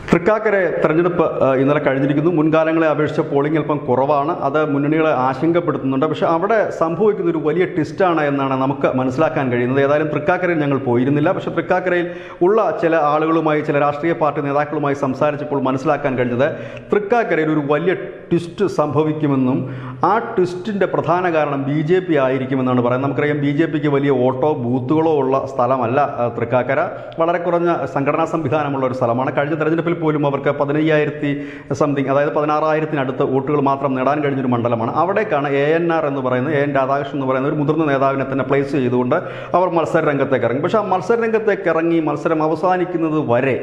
തൃക്കാക്കര തെരഞ്ഞെടുപ്പ് ആ, ഇന്നലെ കഴിഞ്ഞിരിക്കുന്നു മുൻകാലങ്ങളെ അപേക്ഷിച്ച് പോളിംഗ് അല്പം കുറവാണ് അത് മുന്നണികളെ ആശങ്കപ്പെടുത്തുന്നുണ്ട് പക്ഷേ അവിടെ സംഭവിക്കുന്ന ഒരു വലിയ ട്വിസ്റ്റാണ് എന്നാണ് നമുക്ക് മനസ്സിലാക്കാൻ കഴിയുന്നത് ഏതായാലും തൃക്കാക്കരയിൽ ഞങ്ങൾ പോയിരുന്നില്ല പക്ഷേ തൃക്കാക്കരയിൽ ഉള്ള ചില ആളുകളുമായി ചില രാഷ്ട്രീയ പാർട്ടി നേതാക്കളുമായി സംസാരിച്ചപ്പോൾ മനസ്സിലാക്കാൻ കഴിഞ്ഞത് തൃക്കാക്കരയിൽ ഒരു വലിയ ട്വിസ്റ്റ് സംഭവിക്കുമെന്നും ആ ട്വിസ്റ്റിൻ്റെ പ്രധാന കാരണം ബി ജെ പി ആയിരിക്കുമെന്നാണ് പറയുന്നത് നമുക്കറിയാം ബി ജെ പിക്ക് വലിയ വോട്ടോ ബൂത്തുകളോ ഉള്ള സ്ഥലമല്ല ആ, തൃക്കാക്കര വളരെ കുറഞ്ഞ സംഘടനാ സംവിധാനമുള്ള ഒരു സ്ഥലമാണ് കഴിഞ്ഞ തെരഞ്ഞെടുപ്പിൽ പോലും അവർക്ക് പതിനയ്യായിരത്തി സംതിങ് അതായത് പതിനാറായിരത്തിനടുത്ത് വോട്ടുകൾ മാത്രം നേടാൻ കഴിഞ്ഞൊരു മണ്ഡലമാണ് അവിടേക്കാണ് എ എൻ ആർ എന്ന് പറയുന്നത് എ എൻ രാധാകൃഷ്ണൻ എന്ന് പറയുന്ന ഒരു മുതിർന്ന നേതാവിനെ തന്നെ പ്ലേസ് ചെയ്തുകൊണ്ട് അവർ മത്സര രംഗത്തേക്ക് ഇറങ്ങി പക്ഷേ ആ മത്സര രംഗത്തേക്ക് ഇറങ്ങി മത്സരം അവസാനിക്കുന്നത് വരെ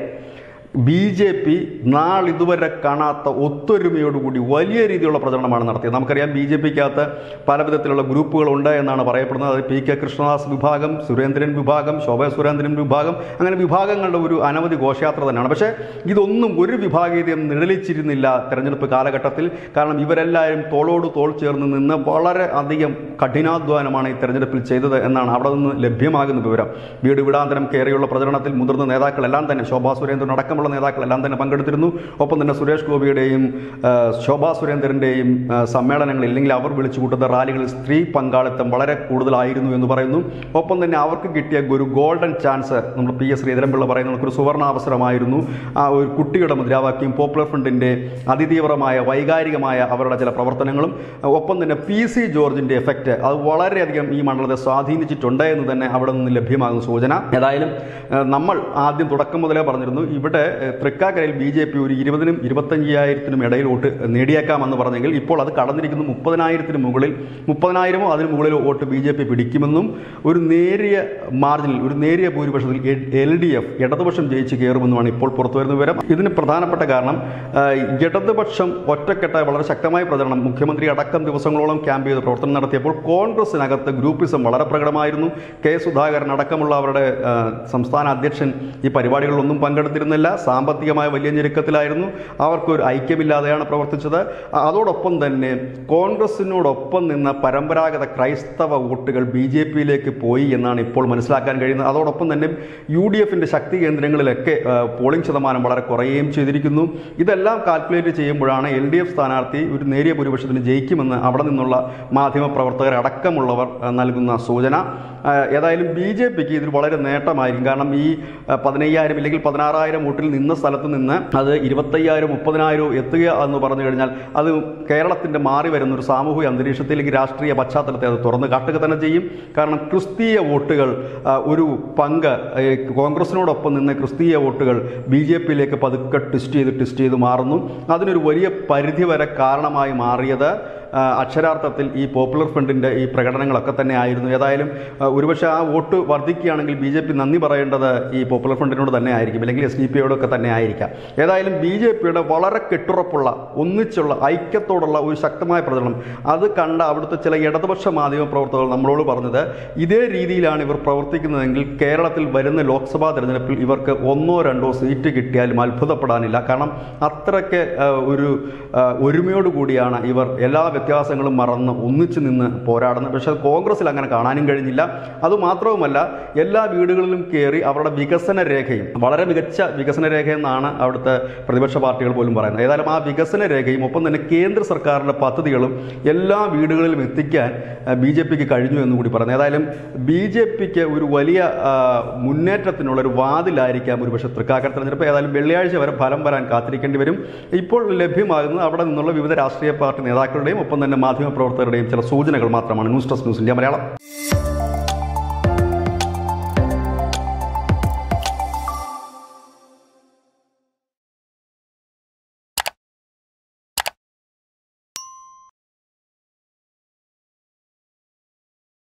ബി ജെ പി നാളിതുവരെ കാണാത്ത ഒത്തൊരുമയോടുകൂടി വലിയ രീതിയിലുള്ള പ്രചരണമാണ് നടത്തിയത് നമുക്കറിയാം ബി ജെ പിക്കകത്ത് പല വിധത്തിലുള്ള ഗ്രൂപ്പുകളുണ്ട് എന്നാണ് പറയപ്പെടുന്നത് അത് പി കെ കൃഷ്ണദാസ് വിഭാഗം സുരേന്ദ്രൻ വിഭാഗം ശോഭ സുരേന്ദ്രൻ വിഭാഗം അങ്ങനെ വിഭാഗങ്ങളുടെ ഒരു അനവധി ഘോഷയാത്ര തന്നെയാണ് പക്ഷേ ഇതൊന്നും ഒരു വിഭാഗീയതയും നിഴലിച്ചിരുന്നില്ല തെരഞ്ഞെടുപ്പ് കാലഘട്ടത്തിൽ കാരണം ഇവരെല്ലാവരും തോളോട് തോൾ ചേർന്ന് നിന്ന് വളരെ അധികം കഠിനാധ്വാനമാണ് ഈ തെരഞ്ഞെടുപ്പിൽ ചെയ്തത് എന്നാണ് അവിടെ നിന്ന് ലഭ്യമാകുന്ന വിവരം വീട് വീടാന്തരം കയറിയുള്ള പ്രചരണത്തിൽ മുതിർന്ന നേതാക്കളെല്ലാം തന്നെ ശോഭാ സുരേന്ദ്രൻ അടക്കമുള്ള നേതാക്കളെല്ലാം തന്നെ പങ്കെടുത്തിരുന്നു ഒപ്പം തന്നെ സുരേഷ് ഗോപിയുടെയും ആ, ശോഭാ സുരേന്ദ്രൻ്റെയും ആ, സമ്മേളനങ്ങളിൽ അല്ലെങ്കിൽ അവർ വിളിച്ചു കൂട്ടുന്ന റാലികളിൽ സ്ത്രീ പങ്കാളിത്തം വളരെ കൂടുതലായിരുന്നു എന്ന് പറയുന്നു ഒപ്പം തന്നെ അവർക്ക് കിട്ടിയ ഒരു ഗോൾഡൻ ചാൻസ് നമ്മൾ പി എസ് ശ്രീധരൻപിള്ള പറയുന്ന ഒരു സുവർണാവസരമായിരുന്നു ആ ഒരു കുട്ടിയുടെ മുദ്രാവാക്യം പോപ്പുലർ ഫ്രണ്ടിൻ്റെ അതിതീവ്രമായ വൈകാരികമായ അവരുടെ ചില പ്രവർത്തനങ്ങളും ഒപ്പം തന്നെ പി സി ജോർജിൻ്റെ എഫക്റ്റ് അത് വളരെയധികം ഈ മണ്ഡലത്തെ സ്വാധീനിച്ചിട്ടുണ്ട് എന്ന് തന്നെ അവിടെ നിന്ന് ലഭ്യമാകുന്ന സൂചന ഏതായാലും ഏഹ്, നമ്മൾ ആദ്യം തുടക്കം മുതലേ പറഞ്ഞിരുന്നു ഇവിടെ ഏഹ്, തൃക്കാക്കരയിൽ ബി ജെ പി ഒരു ഇരുപതിനും ഇരുപത്തഞ്ചായിരത്തിനും ഇടയിൽ വോട്ട് നേടിയേക്കാമെന്ന് പറഞ്ഞെങ്കിൽ ഇപ്പോൾ അത് കടന്നിരിക്കുന്നു മുപ്പതിനായിരത്തിന് മുകളിൽ മുപ്പതിനായിരമോ അതിന് മുകളിലോ വോട്ട് ബി ജെ പി പിടിക്കുമെന്നും ഒരു നേരിയ മാർജിനിൽ ഒരു നേരിയ ഭൂരിപക്ഷത്തിൽ എൽ ഡി എഫ് ഇടതുപക്ഷം ജയിച്ച് കയറുമെന്നുമാണ് ഇപ്പോൾ പുറത്തുവരുന്ന വിവരം ഇതിന് പ്രധാനപ്പെട്ട കാരണം ആഹ്, ഇടതുപക്ഷം ഒറ്റക്കെട്ടായി വളരെ ശക്തമായ പ്രചരണം മുഖ്യമന്ത്രി അടക്കം ദിവസങ്ങളോളം ക്യാമ്പ് ചെയ്ത് പ്രവർത്തനം നടത്തിയപ്പോൾ കോൺഗ്രസിനകത്ത് ഗ്രൂപ്പിസം വളരെ പ്രകടമായിരുന്നു കെ സുധാകരൻ അടക്കമുള്ള അവരുടെ ആഹ്, സംസ്ഥാന അധ്യക്ഷൻ ഈ പരിപാടികളിലൊന്നും പങ്കെടുത്തിരുന്നില്ല സാമ്പത്തികമായ വലിയ ഞെരുക്കത്തിലായിരുന്നു അവർക്കൊരു ഐക്യമില്ലാതെയാണ് പ്രവർത്തിച്ചത് അ- അതോടൊപ്പം തന്നെ കോൺഗ്രസിനോടൊപ്പം നിന്ന പരമ്പരാഗത ക്രൈസ്തവ വോട്ടുകൾ ബി ജെ പിയിലേക്ക് പോയി എന്നാണ് ഇപ്പോൾ മനസ്സിലാക്കാൻ കഴിയുന്നത് അതോടൊപ്പം തന്നെ യു ഡി എഫിൻ്റെ ശക്തി കേന്ദ്രങ്ങളിലൊക്കെ ആ, പോളിംഗ് ശതമാനം വളരെ കുറയുകയും ചെയ്തിരിക്കുന്നു ഇതെല്ലാം കാൽക്കുലേറ്റ് ചെയ്യുമ്പോഴാണ് എൽ ഡി എഫ് സ്ഥാനാർത്ഥി ഒരു നേരിയ ഭൂരിപക്ഷത്തിന് ജയിക്കുമെന്ന് അവിടെ നിന്നുള്ള മാധ്യമപ്രവർത്തകർ അടക്കമുള്ളവർ ആ, നൽകുന്ന സൂചന ആ, ഏതായാലും ബി ജെ പിക്ക് ഇതിൽ വളരെ നേട്ടമായിരിക്കും കാരണം ഈ ആ, പതിനയ്യായിരം ഇല്ലെങ്കിൽ പതിനാറായിരം വോട്ടിൽ നിന്ന സ്ഥലത്ത് നിന്ന് അത് ഇരുപത്തയ്യായിരം മുപ്പതിനായിരം എത്തുക എന്ന് പറഞ്ഞു കഴിഞ്ഞാൽ അത് കേരളത്തിൻ്റെ മാറി വരുന്ന ഒരു സാമൂഹിക അന്തരീക്ഷത്തിൽ അല്ലെങ്കിൽ രാഷ്ട്രീയ പശ്ചാത്തലത്തെ അത് തുറന്ന് കാട്ടുക തന്നെ ചെയ്യും കാരണം ക്രിസ്തീയ വോട്ടുകൾ ആ, ഒരു പങ്ക് ഏ, കോൺഗ്രസിനോടൊപ്പം നിന്ന് ക്രിസ്തീയ വോട്ടുകൾ ബി ജെ പിയിലേക്ക് പതുക്കെ ട്വിസ്റ്റ് ചെയ്ത് ട്വിസ്റ്റ് ചെയ്ത് മാറുന്നു അതിനൊരു വലിയ പരിധി വരെ കാരണമായി മാറിയത് ആ, അക്ഷരാർത്ഥത്തിൽ ഈ പോപ്പുലർ ഫ്രണ്ടിൻ്റെ ഈ പ്രകടനങ്ങളൊക്കെ തന്നെ ആയിരുന്നു ഏതായാലും ആ, ഒരുപക്ഷെ ആ വോട്ട് വർദ്ധിക്കുകയാണെങ്കിൽ ബി ജെ പി നന്ദി പറയേണ്ടത് ഈ പോപ്പുലർ ഫ്രണ്ടിനോട് തന്നെ ആയിരിക്കും അല്ലെങ്കിൽ എസ് ഡി പി യോടൊക്കെ തന്നെ ആയിരിക്കാം ഏതായാലും ബി ജെ പിയുടെ വളരെ കെട്ടുറപ്പുള്ള ഒന്നിച്ചുള്ള ഐക്യത്തോടുള്ള ഒരു ശക്തമായ പ്രചരണം അത് കണ്ട അവിടുത്തെ ചില ഇടതുപക്ഷ മാധ്യമ പ്രവർത്തകർ നമ്മളോട് പറഞ്ഞത് ഇതേ രീതിയിലാണ് ഇവർ പ്രവർത്തിക്കുന്നതെങ്കിൽ കേരളത്തിൽ വരുന്ന ലോക്സഭാ തെരഞ്ഞെടുപ്പിൽ ഇവർക്ക് ഒന്നോ രണ്ടോ സീറ്റ് കിട്ടിയാലും അത്ഭുതപ്പെടാനില്ല കാരണം അത്രയ്ക്ക് ആ, ഒരു ആ, ഒരുമയോടുകൂടിയാണ് ഇവർ എല്ലാ വ്യത്യാസങ്ങളും മറന്ന് ഒന്നിച്ചു നിന്ന് പോരാടുന്നത് പക്ഷേ കോൺഗ്രസിൽ അങ്ങനെ കാണാനും കഴിഞ്ഞില്ല അതുമാത്രവുമല്ല എല്ലാ വീടുകളിലും കയറി അവരുടെ വികസന രേഖയും വളരെ മികച്ച വികസന രേഖ എന്നാണ് അവിടുത്തെ പ്രതിപക്ഷ പാർട്ടികൾ പോലും പറയുന്നത് ഏതായാലും ആ വികസന രേഖയും ഒപ്പം തന്നെ കേന്ദ്ര സർക്കാരിൻ്റെ പദ്ധതികളും എല്ലാ വീടുകളിലും എത്തിക്കാൻ ബി ജെ പിക്ക് കഴിഞ്ഞു എന്ന് കൂടി പറയുന്നത് ഏതായാലും ബി ജെ പിക്ക് ഒരു വലിയ ആ, മുന്നേറ്റത്തിനുള്ള ഒരു വാതിലായിരിക്കാം ഒരു പക്ഷേ തൃക്കാക്കര തെരഞ്ഞെടുപ്പ് ഏതായാലും വെള്ളിയാഴ്ച വരെ ഫലം വരാൻ കാത്തിരിക്കേണ്ടി വരും ഇപ്പോൾ ലഭ്യമാകുന്നത് അവിടെ നിന്നുള്ള വിവിധ രാഷ്ട്രീയ പാർട്ടി നേതാക്കളുടെയും ഒപ്പം തന്നെ മാധ്യമപ്രവർത്തകരുടെയും ചില സൂചനകൾ മാത്രമാണ് news desk news India Malayalam